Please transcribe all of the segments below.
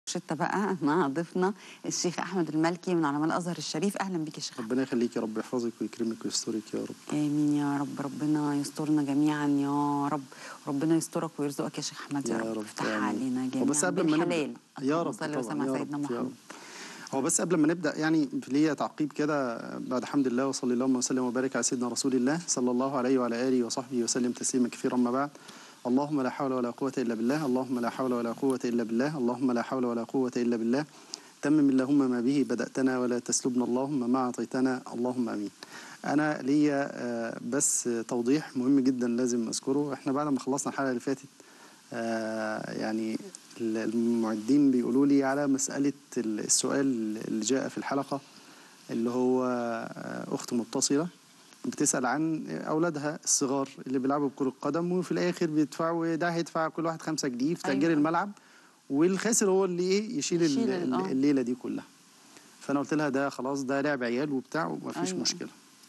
شتا بقى مع ضيفنا الشيخ احمد المالكي من علماء الازهر الشريف اهلا بك يا شيخ ربنا يخليك يا رب يحفظك ويكرمك ويسترك يا رب امين يا رب ربنا يسترنا جميعا يا رب ربنا يسترك ويرزقك يا شيخ احمد يا, يا رب رب، افتح آمين. علينا جميعا وبس قبل ما نبدأ- بالحلال يا رب صلى طبعا وسلم على يا سيدنا رب، يا محمد رب. هو بس قبل ما نبدا يعني ليا تعقيب كده بعد حمد الله وصلي اللهم وسلم وبارك على سيدنا رسول الله صلى الله عليه وعلى اله وصحبه وسلم تسليما كثيرا ما بعد اللهم لا حول ولا قوه الا بالله اللهم لا حول ولا قوه الا بالله اللهم لا حول ولا قوه الا بالله تمم اللهم ما به بداتنا ولا تسلبنا اللهم ما اعطيتنا اللهم امين انا ليا آه، بس توضيح مهم جدا لازم اذكره احنا بعد ما خلصنا الحلقه اللي فاتت آه، يعني المعدين بيقولوا لي على مسألة السؤال اللي جاء في الحلقة اللي هو آه، أخت متصلة بتسأل عن أولادها الصغار اللي بيلعبوا بكرة قدم وفي الآخر بيدفعوا ده هيدفع كل واحد خمسة جنيه في تأجير أيوة. الملعب والخاسر هو اللي إيه يشيل, يشيل ال- ال- آه. الليلة دي كلها فأنا قلت لها ده خلاص ده لعب عيال وبتاع ومفيش أيوة. مشكلة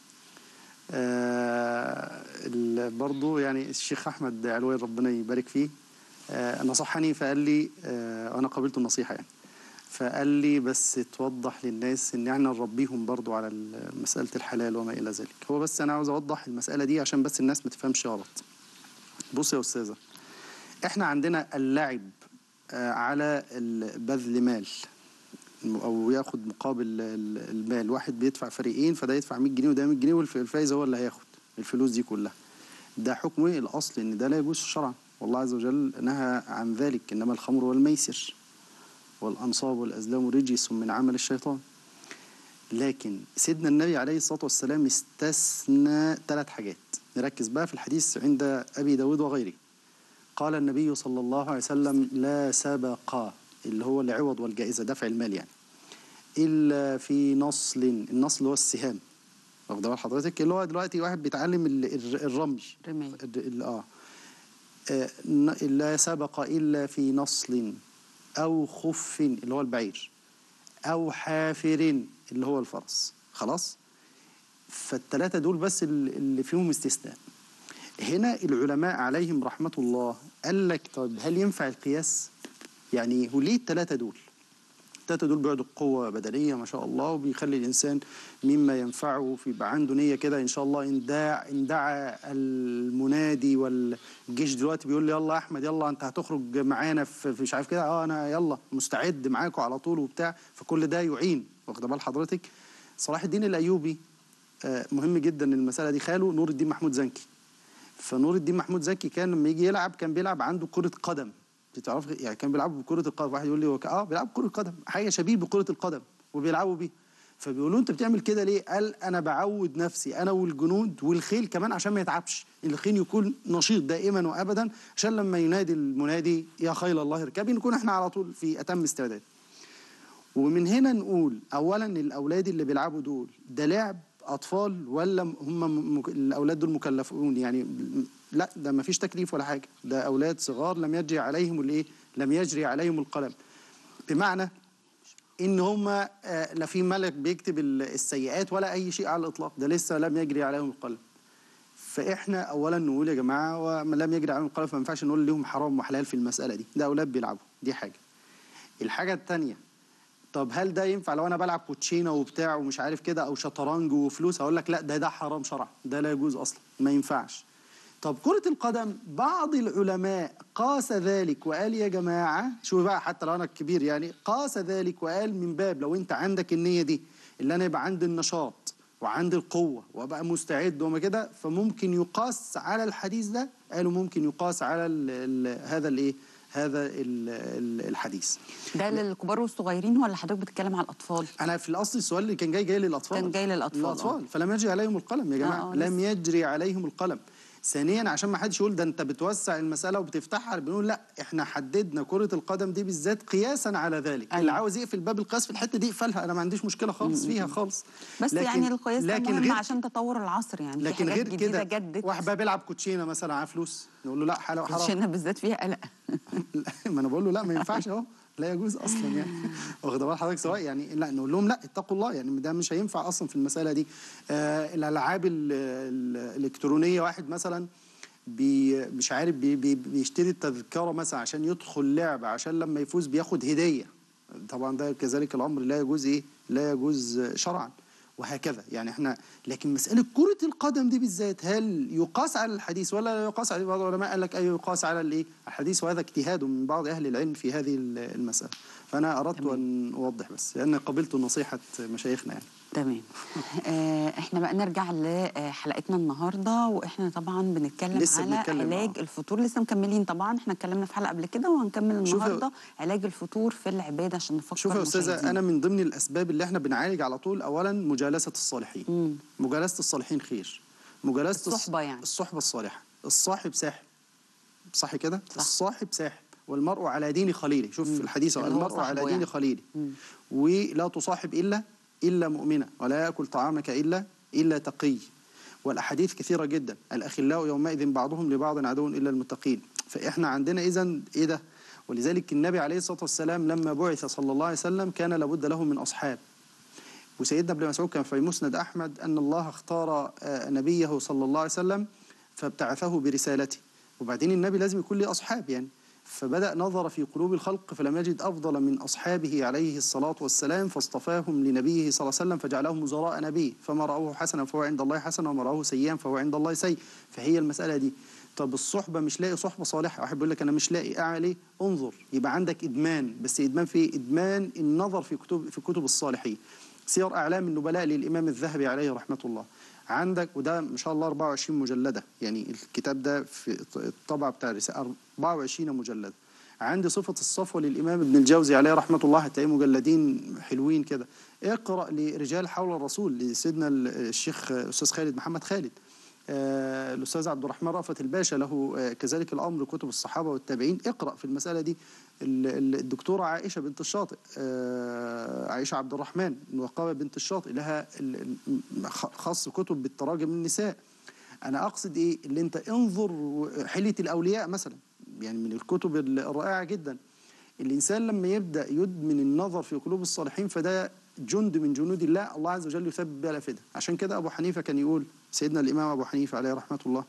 آه ال- برضو يعني الشيخ احمد علوي ربنا يبارك فيه آه نصحني فقال لي آه انا قبلت النصيحه يعني فقال لي بس توضح للناس ان احنا نربيهم برضو على ال- مساله الحلال وما الى ذلك هو بس انا عاوز اوضح المساله دي عشان بس الناس ما تفهمش غلط بص يا استاذه احنا عندنا اللعب آه على ال- بذل مال او ياخد مقابل ال- المال واحد بيدفع فريقين فده يدفع 100 جنيه وده 100 جنيه والفايز هو اللي هياخد الفلوس دي كلها ده حكم ايه الاصل ان ده لا يجوز شرعا والله عز وجل نهى عن ذلك انما الخمر والميسر والانصاب والازلام رجس من عمل الشيطان لكن سيدنا النبي عليه الصلاه والسلام استثنى ثلاث حاجات نركز بقى في الحديث عند ابي داود وغيره قال النبي صلى الله عليه وسلم لا سبق اللي هو العوض والجائزة دفع المال يعني إلا في نصل النصل هو السهام واخد بال حضرتك اللي هو دلوقتي واحد بيتعلم ال- ال- الرمي رمي ال- ال- اه آه، ن- لا سبق إلا في نصل أو خف اللي هو البعير أو حافر اللي هو الفرس خلاص فالثلاثة دول بس ال- اللي فيهم استثناء هنا العلماء عليهم رحمة الله قال لك طب هل ينفع القياس؟ يعني هو ليه الثلاثة دول؟ الثلاثة دول بيعدوا قوة بدنية ما شاء الله وبيخلي الإنسان مما ينفعه في يبقى عنده نية كده إن شاء الله إن داع إن دعا المنادي والجيش دلوقتي بيقول لي يلا يا أحمد يلا أنت هتخرج معانا في في مش عارف كده أه أنا يلا مستعد معاكم على طول وبتاع فكل ده يعين واخد بال حضرتك؟ صلاح الدين الأيوبي آه، مهم جدا المسألة دي خاله نور الدين محمود زنكي فنور الدين محمود زكي كان لما يجي يلعب كان بيلعب عنده كرة قدم بتعرف يعني كان بيلعبوا بكرة القدم واحد يقول لي هو ك- اه بيلعب كرة قدم حاجة شبيه بكرة القدم وبيلعبوا بيها فبيقولوا انت بتعمل كده ليه؟ قال انا بعود نفسي انا والجنود والخيل كمان عشان ما يتعبش الخيل يكون نشيط دائما وابدا عشان لما ينادي المنادي يا خيل الله اركبي نكون احنا على طول في اتم استعداد ومن هنا نقول اولا الاولاد اللي بيلعبوا دول ده لعب اطفال ولا هم مك... الاولاد دول مكلفون يعني لا ده ما فيش تكليف ولا حاجه ده اولاد صغار لم يجري عليهم الايه لم يجري عليهم القلم بمعنى ان هم آه، لا في ملك بيكتب ال- السيئات ولا اي شيء على الاطلاق ده لسه لم يجري عليهم القلم فاحنا اولا نقول يا جماعه وما لم يجري عليهم القلم فما ينفعش نقول لهم حرام وحلال في المساله دي ده اولاد بيلعبوا دي حاجه الحاجه الثانيه طب هل ده ينفع لو انا بلعب كوتشينه وبتاع ومش عارف كده او شطرنج وفلوس هقول لك لا ده ده حرام شرعا ده لا يجوز اصلا ما ينفعش طب كرة القدم بعض العلماء قاس ذلك وقال يا جماعة شوف بقى حتى لو أنا كبير يعني قاس ذلك وقال من باب لو أنت عندك النية دي اللي أنا يبقى عندي النشاط وعندي القوة وأبقى مستعد وما كده فممكن يقاس على الحديث ده قالوا ممكن يقاس على ال ال هذا الإيه هذا ال ال الحديث ده للكبار والصغيرين ولا حضرتك بتتكلم على الاطفال؟ انا في الاصل السؤال اللي كان جاي جاي للاطفال كان جاي للأطفال، للاطفال فلم يجري عليهم القلم يا جماعه آه، لم لسه. يجري عليهم القلم ثانيا عشان ما حدش يقول ده انت بتوسع المساله وبتفتحها بنقول لا احنا حددنا كره القدم دي بالذات قياسا على ذلك أيوة. اللي عاوز يقفل باب القياس في الحته دي يقفلها انا ما عنديش مشكله خالص فيها خالص بس لكن- يعني القياس ده لكن مهم غير عشان تطور العصر يعني في لكن حاجات غير جديده كده جدت واحد بقى بيلعب كوتشينه مثلا معاه فلوس نقول له لا حلال حرام كوتشينه بالذات فيها قلق لا، ما انا بقول له لا ما ينفعش اهو لا يجوز اصلا يعني واخد بال حضرتك سواء يعني لا نقول لهم لا اتقوا الله يعني ده مش هينفع اصلا في المساله دي آه الالعاب ال- ال- الالكترونيه واحد مثلا بي مش عارف بي بي بيشتري التذكره مثلا عشان يدخل لعبه عشان لما يفوز بياخد هديه طبعا ده كذلك الامر لا يجوز ايه لا يجوز شرعا وهكذا يعني احنا لكن مساله كره القدم دي بالذات هل يقاس على الحديث ولا لا يقاس عليه بعض العلماء قال لك ايوه يقاس على الايه الحديث وهذا اجتهاد من بعض اهل العلم في هذه المساله فانا اردت تمام. ان اوضح بس لان قبلت نصيحه مشايخنا يعني تمام آه، احنا بقى نرجع لحلقتنا النهارده واحنا طبعا بنتكلم لسه على بنتكلم، علاج آه. الفطور لسه مكملين طبعا احنا اتكلمنا في حلقه قبل كده وهنكمل شوف يا- النهارده علاج الفطور في العباده عشان نفكر شوف يا استاذه المشاهدين. انا من ضمن الاسباب اللي احنا بنعالج على طول اولا مجالسه الصالحين مم. مجالسه الصالحين خير مجالسه الص- الصحبة يعني. الصحبه الصالحه الصاحب ساحب صح كده صح. الصاحب ساحب والمرء على دين خليله شوف مم. في الحديث اللي هو المرء صاحبه على دين يعني. خليله مم. ولا تصاحب الا الا مؤمنا ولا ياكل طعامك الا الا تقي والاحاديث كثيره جدا الاخلاء يومئذ بعضهم لبعض عدو الا المتقين فاحنا عندنا اذا ايه ده ولذلك النبي عليه الصلاه والسلام لما بعث صلى الله عليه وسلم كان لابد له من اصحاب وسيدنا ابن مسعود كان في مسند احمد ان الله اختار آه، نبيه صلى الله عليه وسلم فابتعثه برسالته وبعدين النبي لازم يكون له اصحاب يعني فبدا نظر في قلوب الخلق فلم يجد افضل من اصحابه عليه الصلاه والسلام فاصطفاهم لنبيه صلى الله عليه وسلم فجعلهم وزراء نبيه فما راوه حسنا فهو عند الله حسن وما راوه سيئا فهو عند الله سيء فهي المساله دي طب الصحبه مش لاقي صحبه صالحه واحد بيقول لك انا مش لاقي اعمل ايه انظر يبقى عندك ادمان بس ادمان في إيه؟ ادمان النظر في كتب في كتب الصالحين سير اعلام النبلاء للامام الذهبي عليه رحمه الله عندك وده ما شاء الله 24 مجلده يعني الكتاب ده في الطبعه بتاع الرساله 24 مجلده عندي صفة الصفوة للإمام ابن الجوزي عليه رحمة الله هتلاقيه مجلدين حلوين كده اقرأ لرجال حول الرسول لسيدنا الشيخ الأستاذ خالد محمد خالد آه، الأستاذ عبد الرحمن رأفت الباشا له آه، كذلك الأمر كتب الصحابة والتابعين اقرأ في المسألة دي ال- ال- الدكتورة عائشة بنت الشاطئ آه، عائشة عبد الرحمن الوقابة بنت الشاطئ لها ال- ال- خ- خاص كتب بالتراجم النساء انا اقصد ايه اللي انت انظر حليه الاولياء مثلا يعني من الكتب الرائعه جدا الانسان لما يبدا يدمن النظر في قلوب الصالحين فده جند من جنود الله الله عز وجل يثبت بها الافئده عشان كده ابو حنيفه كان يقول سيدنا الامام ابو حنيفه عليه رحمه الله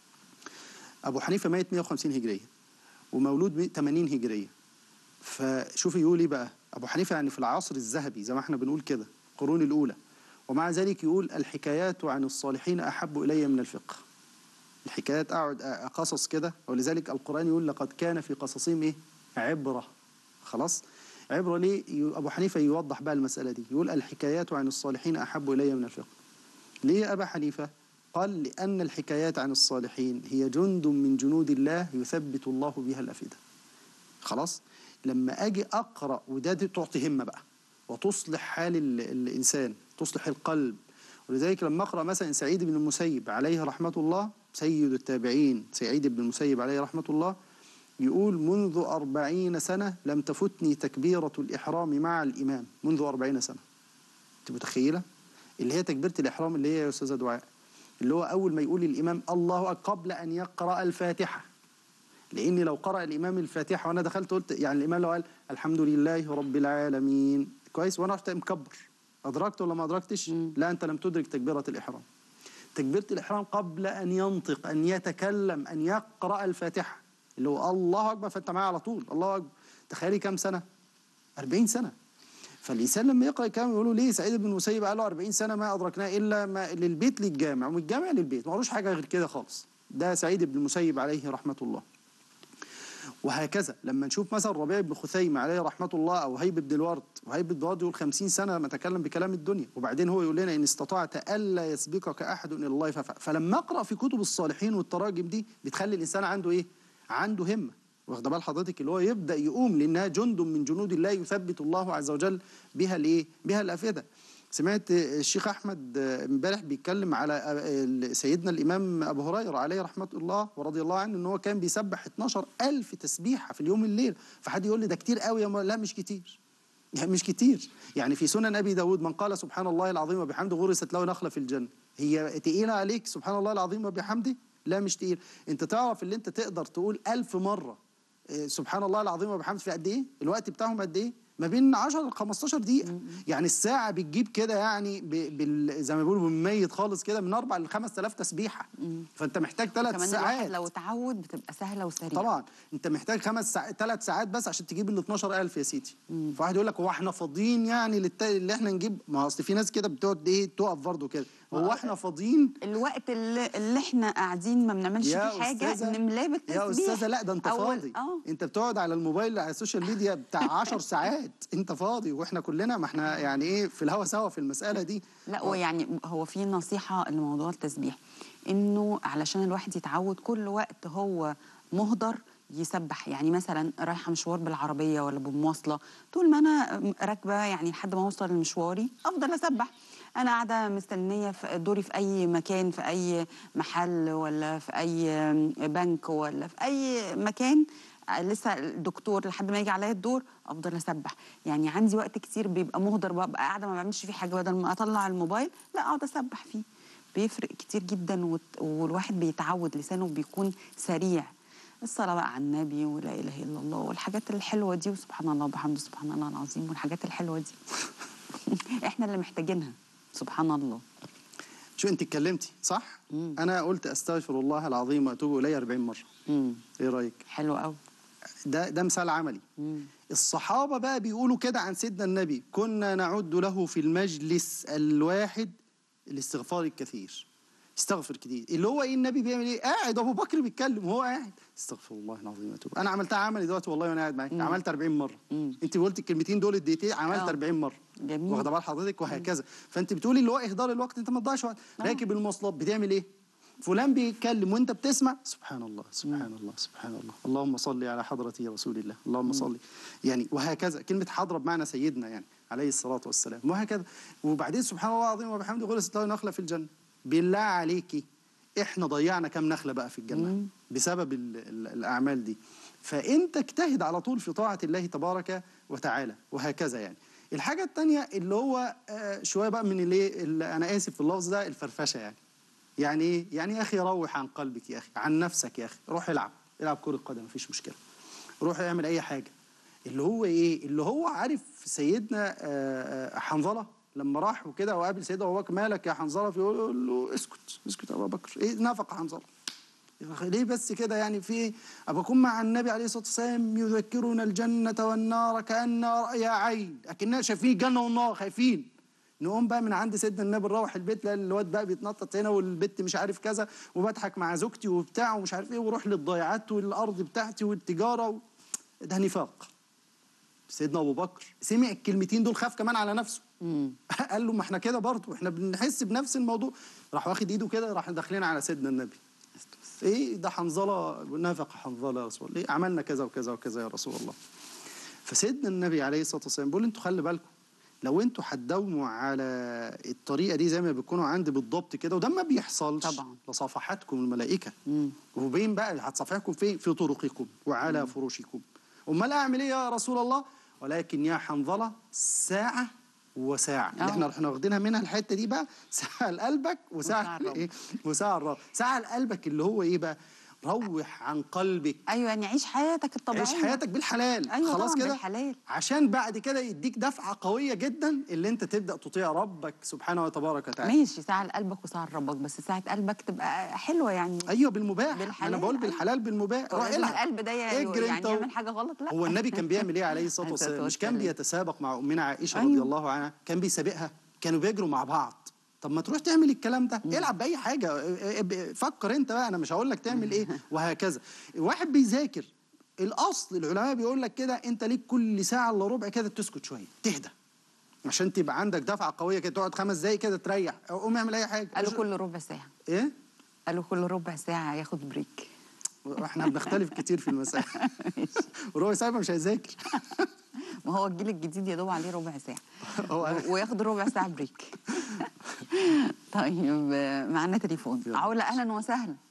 ابو حنيفه ميت 150 هجريه ومولود 80 هجريه فشوف يقول ايه بقى ابو حنيفه يعني في العصر الذهبي زي ما احنا بنقول كده القرون الاولى ومع ذلك يقول الحكايات عن الصالحين احب الي من الفقه الحكايات اقعد اقصص كده ولذلك القران يقول لقد كان في قصصهم ايه عبره خلاص عبره ليه ي- ابو حنيفه يوضح بقى المساله دي يقول الحكايات عن الصالحين احب الي من الفقه ليه يا ابا حنيفه قال لان الحكايات عن الصالحين هي جند من جنود الله يثبت الله بها الافئده خلاص لما اجي اقرا وده دي تعطي همه بقى وتصلح حال ال- الانسان تصلح القلب ولذلك لما اقرا مثلا سعيد بن المسيب عليه رحمه الله سيد التابعين سعيد بن المسيب عليه رحمه الله يقول منذ أربعين سنة لم تفتني تكبيرة الإحرام مع الإمام منذ أربعين سنة أنت متخيلة؟ اللي هي تكبيرة الإحرام اللي هي يا أستاذة دعاء اللي هو أول ما يقول الإمام الله أكبر قبل أن يقرأ الفاتحة لاني لو قرأ الامام الفاتحه وانا دخلت قلت يعني الامام لو قال الحمد لله رب العالمين كويس وانا رحت مكبر ادركت ولا ما ادركتش؟ مم. لا انت لم تدرك تكبيره الاحرام. تكبيره الاحرام قبل ان ينطق ان يتكلم ان يقرا الفاتحه اللي هو الله اكبر فانت معاه على طول الله اكبر تخيلي كام سنه؟ 40 سنه فالانسان لما يقرا الكلام يقولوا ليه سعيد بن المسيب قال له 40 سنه ما ادركناه الا ما للبيت للجامع ومن الجامع للبيت ما قالوش حاجه غير كده خالص ده سعيد بن المسيب عليه رحمه الله وهكذا لما نشوف مثلا ربيع بن خثيمة عليه رحمة الله أو هيب بن الورد وهيب بن الورد يقول خمسين سنة ما تكلم بكلام الدنيا وبعدين هو يقول لنا إن استطعت ألا يسبقك أحد إلى الله فافعل فلما أقرأ في كتب الصالحين والتراجم دي بتخلي الإنسان عنده إيه؟ عنده همة واخد بال حضرتك اللي هو يبدا يقوم لانها جند من جنود الله يثبت الله عز وجل بها الايه؟ بها الافئده. سمعت الشيخ احمد امبارح بيتكلم على سيدنا الامام ابو هريره عليه رحمه الله ورضي الله عنه ان هو كان بيسبح 12000 تسبيحه في اليوم الليل فحد يقول لي ده كتير قوي يا لا مش كتير يعني مش كتير يعني في سنن ابي داود من قال سبحان الله العظيم وبحمده غرست له نخله في الجنه هي تقيله عليك سبحان الله العظيم وبحمده لا مش تقيل انت تعرف اللي انت تقدر تقول ألف مره سبحان الله العظيم وبحمده في قد ايه الوقت بتاعهم قد ايه ما بين 10 ل 15 دقيقه يعني الساعه بتجيب كده يعني ب... بال... زي ما بيقولوا بالميت خالص كده من 4 ل 5000 تسبيحه فانت محتاج ثلاث كمان ساعات الواحد لو تعود بتبقى سهله وسريعه طبعا انت محتاج خمس ساعات ثلاث ساعات بس عشان تجيب ال 12000 يا سيدي فواحد يقول لك هو احنا فاضيين يعني للت... اللي احنا نجيب ما هو اصل في ناس كده بتقعد ايه تقف برضه كده هو احنا فاضيين الوقت اللي, اللي احنا قاعدين ما بنعملش يا فيه حاجه أستاذة- نملاه بالتسبيح يا استاذه لا ده انت أول- فاضي اه انت بتقعد على الموبايل على السوشيال ميديا بتاع 10 ساعات انت فاضي واحنا كلنا ما احنا يعني ايه في الهوا سوا في المساله دي لا ويعني هو في نصيحة لموضوع التسبيح إنه علشان الواحد يتعود كل وقت هو مهدر يسبح يعني مثلا رايحة مشوار بالعربية ولا بمواصلة طول ما أنا راكبة يعني لحد ما أوصل لمشواري أفضل أسبح أنا قاعدة مستنية في دوري في أي مكان في أي محل ولا في أي بنك ولا في أي مكان لسه الدكتور لحد ما يجي عليا الدور افضل اسبح يعني عندي وقت كتير بيبقى مهدر ببقى قاعده ما بعملش فيه حاجه بدل ما اطلع الموبايل لا اقعد اسبح فيه بيفرق كتير جدا وت- والواحد بيتعود لسانه بيكون سريع الصلاة بقى على النبي ولا إله إلا الله والحاجات الحلوة دي وسبحان الله وبحمده سبحان الله العظيم والحاجات الحلوة دي إحنا اللي محتاجينها سبحان الله شو انت اتكلمتي صح انا قلت استغفر الله العظيم واتوب اليه 40 مره مم. ايه رايك حلو قوي ده ده مثال عملي مم. الصحابة بقى بيقولوا كده عن سيدنا النبي كنا نعد له في المجلس الواحد الاستغفار الكثير استغفر كتير اللي هو ايه النبي بيعمل ايه قاعد ابو بكر بيتكلم وهو قاعد استغفر الله العظيم واتوب انا عملتها عملي دلوقتي والله وانا قاعد معاك عملت 40 مره مم. انت قلت الكلمتين دول الدقيقتين عملت آه. 40 مره جميل. واخده بال حضرتك وهكذا فانت بتقولي اللي هو اهدار الوقت انت ما تضيعش وقت راكب المواصلات بتعمل ايه فلان بيتكلم وانت بتسمع سبحان الله سبحان الله سبحان الله اللهم صل على حضرة رسول الله اللهم صل يعني وهكذا كلمة حضرة بمعنى سيدنا يعني عليه الصلاة والسلام وهكذا وبعدين سبحان الله العظيم وبحمده غرست له نخلة في الجنة بالله عليكي احنا ضيعنا كام نخلة بقى في الجنة بسبب ال ال الأعمال دي فأنت اجتهد على طول في طاعة الله تبارك وتعالى وهكذا يعني الحاجة التانية اللي هو آه، شوية بقى من اللي, اللي أنا آسف في اللفظ ده الفرفشة يعني يعني ايه؟ يعني يا اخي روح عن قلبك يا اخي عن نفسك يا اخي روح العب العب كرة قدم مفيش مشكلة روح اعمل اي حاجة اللي هو ايه اللي هو عارف سيدنا آه، آه، حنظلة لما راح وكده وقابل سيدنا ابو بكر مالك يا حنظلة فيقول له اسكت اسكت يا ابو بكر ايه نافق حنظلة يا أخي ليه بس كده يعني في إيه؟ أبقى أكون مع النبي عليه الصلاة والسلام يذكرنا الجنة والنار كأن رأي عين أكننا شايفين الجنة والنار خايفين نقوم بقى من عند سيدنا النبي نروح البيت لا الواد بقى بيتنطط هنا والبت مش عارف كذا وبضحك مع زوجتي وبتاع ومش عارف ايه واروح للضيعات والارض بتاعتي والتجاره و... ده نفاق سيدنا ابو بكر سمع الكلمتين دول خاف كمان على نفسه مم. قال له ما احنا كده برضه احنا بنحس بنفس الموضوع راح واخد ايده كده راح داخلين على سيدنا النبي ايه ده حنظله نافق حنظله يا رسول الله إيه عملنا كذا وكذا وكذا يا رسول الله فسيدنا النبي عليه الصلاه والسلام بيقول انتوا خلي بالكم لو انتوا هتداوموا على الطريقه دي زي ما بيكونوا عندي بالضبط كده وده ما بيحصلش طبعا. لصفحاتكم الملائكه مم. وبين بقى هتصفحكم فين في طرقكم وعلى فراشكم امال اعمل ايه يا رسول الله ولكن يا حنظله ساعه وساعه اللي آه. احنا احنا واخدينها منها الحته دي بقى ساعه لقلبك وساعة وساعه الرب. ايه وساعه الرب ساعه لقلبك اللي هو ايه بقى روح عن قلبك أيوة يعني عيش حياتك الطبيعية عيش حياتك بالحلال أيوة خلاص طبعاً كده بالحلال. عشان بعد كده يديك دفعه قويه جدا اللي انت تبدا تطيع ربك سبحانه وتبارك وتعالى ماشي ساعة لقلبك وساعة لربك بس ساعة قلبك تبقى حلوة يعني ايوه بالمباح بالحلال، انا بقول أيوة. بالحلال بالمباح هو روح لازم العب القلب ده ي- اجري يعني انت و- يعمل حاجة غلط لا هو النبي كان بيعمل ايه عليه الصلاه عليه الصلاة والسلام مش كان والسلام. بيتسابق مع امنا عائشه أيوة. رضي الله عنها كان بيسابقها كانوا بيجروا مع بعض طب ما تروح تعمل الكلام ده العب باي حاجه اه، اه، فكر انت بقى انا مش هقول لك تعمل ايه وهكذا واحد بيذاكر الاصل العلماء بيقول لك كده انت ليك كل ساعه الا ربع كده تسكت شويه تهدى عشان تبقى عندك دفعه قويه كده تقعد خمس دقايق كده تريح او قوم اعمل اي حاجه قالوا كل ربع ساعة ايه قالوا كل ربع ساعة ياخد بريك احنا بنختلف كتير في المسائل وربع ساعه مش هيذاكر ما هو الجيل الجديد يا دوب عليه ربع ساعة هو وياخد ربع ساعة بريك طيب آه، معانا تليفون يلا. علا أهلا وسهلا